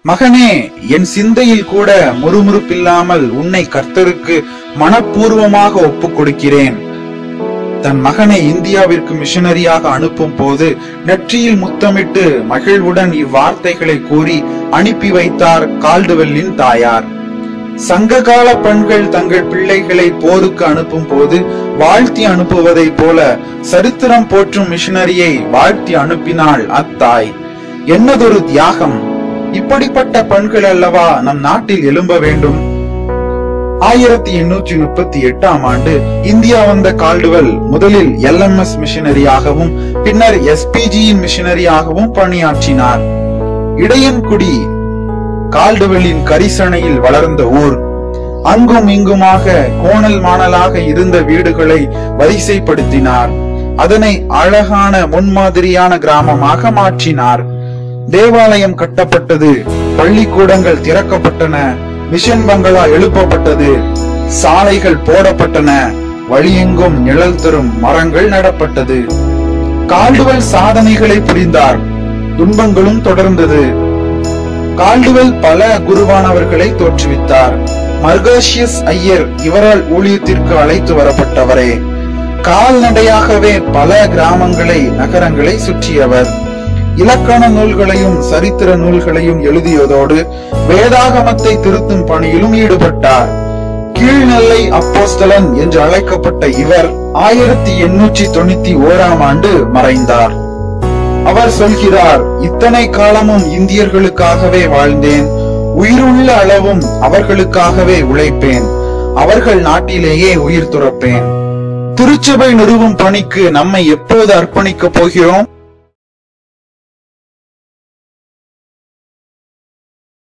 மகனே என் சிந்தையில் கூட முறுமுறுப்பில்லாமல் உன்னை கர்த்தருக்கு மனப்பூர்வமாக ஒப்புக் கொடுக்கிறேன் தன் மகனை இந்தியாவிற்கு மிஷனரியாக அனுப்பும் போது நெற்றியில் முத்தமிட்டு மகிழ்வுடன் இவ்வார்த்தைகளை கூறி அனுப்பி வைத்தார் கால்டுவெல்லின் தாயார் சங்ககால பெண்கள் தங்கள் பிள்ளைகளை போருக்கு அனுப்பும் போது வாழ்த்தி அனுப்புவதைப் போல சரித்திரம் போற்றும் மிஷனரியை வாழ்த்தி அனுப்பினாள் அத்தாய் என்னதொரு தியாகம் இப்படிப்பட்ட பெண்கள் அல்லவா நம் நாட்டில் எழும்ப வேண்டும் ஆயிரத்தி எண்ணூற்றி முப்பத்தி எட்டாம் ஆண்டு இந்தியா வந்த கால்டுவெல் முதலில் எல்எம்எஸ் மிஷனரியாகவும் பின்னர் எஸ்பிஜியின் மிஷனரியாகவும் பணியாற்றினார் இடையன்குடி கால்டுவெல்லின் கரிசனையில் வளர்ந்த ஊர் அங்கும் இங்குமாக கோணல் மாணலாக இருந்த வீடுகளை வரிசைப்படுத்தினார் அதனை அழகான முன்மாதிரியான கிராமமாக மாற்றினார் தேவாலயம் கட்டப்பட்டது பள்ளிக்கூடங்கள் திறக்கப்பட்டன மிஷன் பங்களா எழுப்பப்பட்டது சாலைகள் போடப்பட்டன வழியெங்கும் நிழல் தரும் மரங்கள் நடப்பட்டது கால்டுவெல் சாதனைகளை புரிந்தார் துன்பங்களும் தொடர்ந்தது கால்டுவெல் பல குருவானவர்களை தோற்றுவித்தார் மர்காஷியஸ் ஐயர் இவரால் ஊழியத்திற்கு அழைத்து வரப்பட்டவரே கால்நடையாகவே பல கிராமங்களை நகரங்களை சுற்றியவர் இலக்கண நூல்களையும் சரித்திர நூல்களையும் எழுதியதோடு வேதாகமத்தை திருத்தும் பணியிலும் ஈடுபட்டார் கீழ்நெல்லை அப்போஸ்தலன் என்று அழைக்கப்பட்ட இவர் ஆயிரத்தி எண்ணூற்றி தொண்ணூத்தி ஓராம் ஆண்டு மறைந்தார் அவர் சொல்கிறார் இத்தனை காலமும் இந்தியர்களுக்காகவே வாழ்ந்தேன் உயிருள்ள அளவும் அவர்களுக்காகவே உழைப்பேன் அவர்கள் நாட்டிலேயே உயிர் துறப்பேன் திருச்சபை நிறுவும் பணிக்கு நம்மை எப்போது அர்ப்பணிக்கப் போகிறோம்